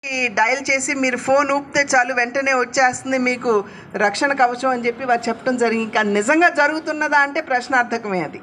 ఈ డయల్ చేసి మీరు ఫోన్ ఊపితే చాలు వెంటనే వచ్చేస్తుంది మీకు రక్షణ కవచం అని చెప్పి వారు చెప్పడం జరిగింది కానీ నిజంగా జరుగుతున్నదా అంటే ప్రశ్నార్థకమే అది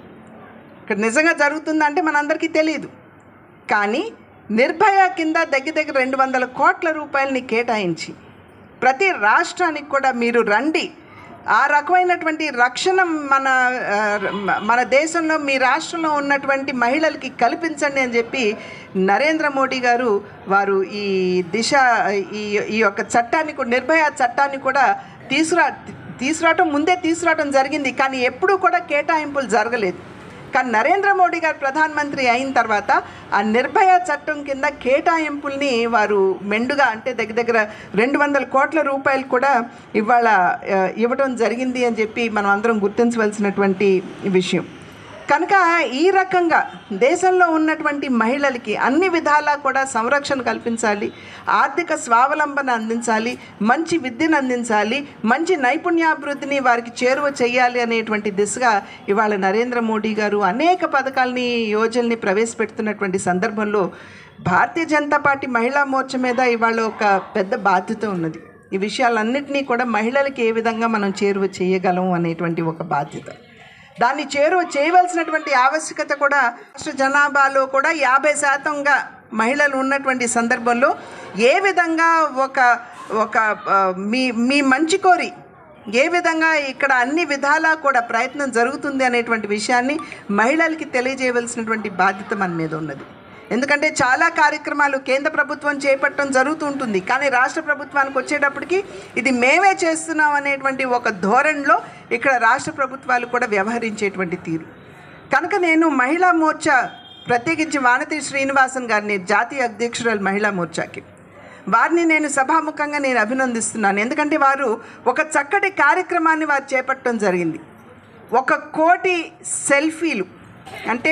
ఇక్కడ నిజంగా జరుగుతుందా అంటే మనందరికీ తెలియదు కానీ నిర్భయ కింద దగ్గర దగ్గర రెండు వందల కోట్ల రూపాయలని కేటాయించి ప్రతి రాష్ట్రానికి కూడా మీరు రండి ఆ రకమైనటువంటి రక్షణ మన ఆ, మన దేశంలో మీ రాష్ట్రంలో ఉన్నటువంటి మహిళలకి కల్పించండి అని చెప్పి నరేంద్ర మోడీ గారు వారు ఈ దిశ ఈ ఈ యొక్క చట్టాన్ని కూడా నిర్భయ చట్టాన్ని కూడా తీసుకురా తీసుకురావటం ముందే తీసుకురావటం జరిగింది కానీ ఎప్పుడూ కూడా కేటాయింపులు జరగలేదు కానీ నరేంద్ర మోడీ గారు ప్రధానమంత్రి అయిన తర్వాత ఆ నిర్భయ చట్టం కింద కేటాయింపుల్ని వారు మెండుగా అంటే దగ్గర దగ్గర రెండు వందల కోట్ల రూపాయలు కూడా ఇవాళ ఆ, ఇవ్వడం జరిగింది అని చెప్పి మనం అందరం గుర్తించవలసినటువంటి విషయం కనుక ఈ రకంగా దేశంలో ఉన్నటువంటి మహిళలకి అన్ని విధాలా కూడా సంరక్షణ కల్పించాలి ఆర్థిక స్వావలంబన అందించాలి మంచి విద్యను అందించాలి మంచి నైపుణ్యాభివృద్ధిని వారికి చేరువ చేయాలి అనేటువంటి దిశగా ఇవాళ నరేంద్ర మోడీ గారు అనేక పథకాలని యోజనల్ని ప్రవేశపెడుతున్నటువంటి సందర్భంలో భారతీయ జనతా పార్టీ మహిళా మోర్చా మీద ఇవాళ ఒక పెద్ద బాధ్యత ఉన్నది ఈ విషయాలన్నింటినీ కూడా మహిళలకి ఏ విధంగా మనం చేరువ చేయగలం అనేటువంటి ఒక బాధ్యత దాన్ని చేరువ చేయవలసినటువంటి ఆవశ్యకత కూడా రాష్ట్ర జనాభాలో కూడా యాభై శాతంగా మహిళలు ఉన్నటువంటి సందర్భంలో ఏ విధంగా ఒక ఒక ఆ, మీ మీ మంచి కోరి ఏ విధంగా ఇక్కడ అన్ని విధాలా కూడా ప్రయత్నం జరుగుతుంది అనేటువంటి విషయాన్ని మహిళలకి తెలియజేయవలసినటువంటి బాధ్యత మన మీద ఉన్నది ఎందుకంటే చాలా కార్యక్రమాలు కేంద్ర ప్రభుత్వం చేపట్టడం జరుగుతూ ఉంటుంది కానీ రాష్ట్ర ప్రభుత్వానికి వచ్చేటప్పటికి ఇది మేమే చేస్తున్నాం అనేటువంటి ఒక ధోరణిలో ఇక్కడ రాష్ట్ర ప్రభుత్వాలు కూడా వ్యవహరించేటువంటి తీరు కనుక నేను మహిళా మోర్చా ప్రత్యేకించి వానతి శ్రీనివాసన్ గారిని జాతీయ అధ్యక్షురాలు మహిళా మోర్చాకి వారిని నేను సభాముఖంగా నేను అభినందిస్తున్నాను ఎందుకంటే వారు ఒక చక్కటి కార్యక్రమాన్ని వారు చేపట్టడం జరిగింది ఒక కోటి సెల్ఫీలు అంటే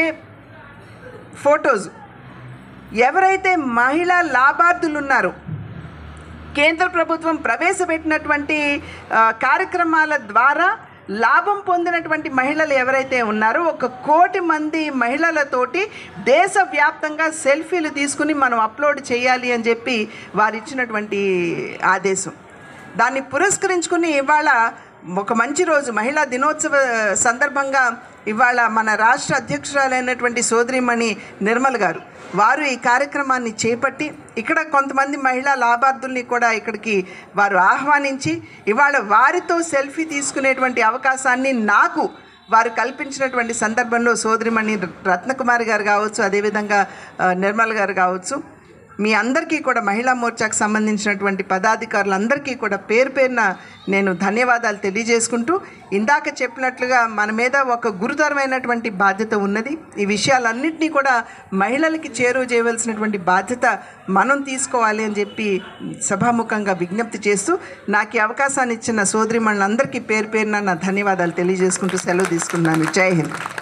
ఫొటోస్ ఎవరైతే మహిళా లాభార్థులు ఉన్నారో కేంద్ర ప్రభుత్వం ప్రవేశపెట్టినటువంటి ఆ, కార్యక్రమాల ద్వారా లాభం పొందినటువంటి మహిళలు ఎవరైతే ఉన్నారో ఒక కోటి మంది మహిళలతోటి దేశవ్యాప్తంగా సెల్ఫీలు తీసుకుని మనం అప్లోడ్ చేయాలి అని చెప్పి వారు ఇచ్చినటువంటి ఆదేశం దాన్ని పురస్కరించుకుని ఇవాళ ఒక మంచి రోజు మహిళా దినోత్సవ సందర్భంగా ఇవాళ మన రాష్ట్ర అధ్యక్షురాలైనటువంటి సోదరిమణి నిర్మల్ గారు వారు ఈ కార్యక్రమాన్ని చేపట్టి ఇక్కడ కొంతమంది మహిళా లాభార్థుల్ని కూడా ఇక్కడికి వారు ఆహ్వానించి ఇవాళ వారితో సెల్ఫీ తీసుకునేటువంటి అవకాశాన్ని నాకు వారు కల్పించినటువంటి సందర్భంలో సోదరిమణి రత్నకుమారి గారు కావచ్చు అదేవిధంగా ఆ, నిర్మల్ గారు కావచ్చు మీ అందరికీ కూడా మహిళా మోర్చాకు సంబంధించినటువంటి పదాధికారులందరికీ కూడా పేరు పేరున నేను ధన్యవాదాలు తెలియజేసుకుంటూ ఇందాక చెప్పినట్లుగా మన మీద ఒక గురుతరమైనటువంటి బాధ్యత ఉన్నది ఈ విషయాలన్నింటినీ కూడా మహిళలకి చేరువ చేయవలసినటువంటి బాధ్యత మనం తీసుకోవాలి అని చెప్పి సభాముఖంగా విజ్ఞప్తి చేస్తూ నాకు ఈ అవకాశాన్ని ఇచ్చిన సోదరిమణులందరికీ పేరు పేరున నా ధన్యవాదాలు తెలియజేసుకుంటూ సెలవు తీసుకున్నాను జై హింద్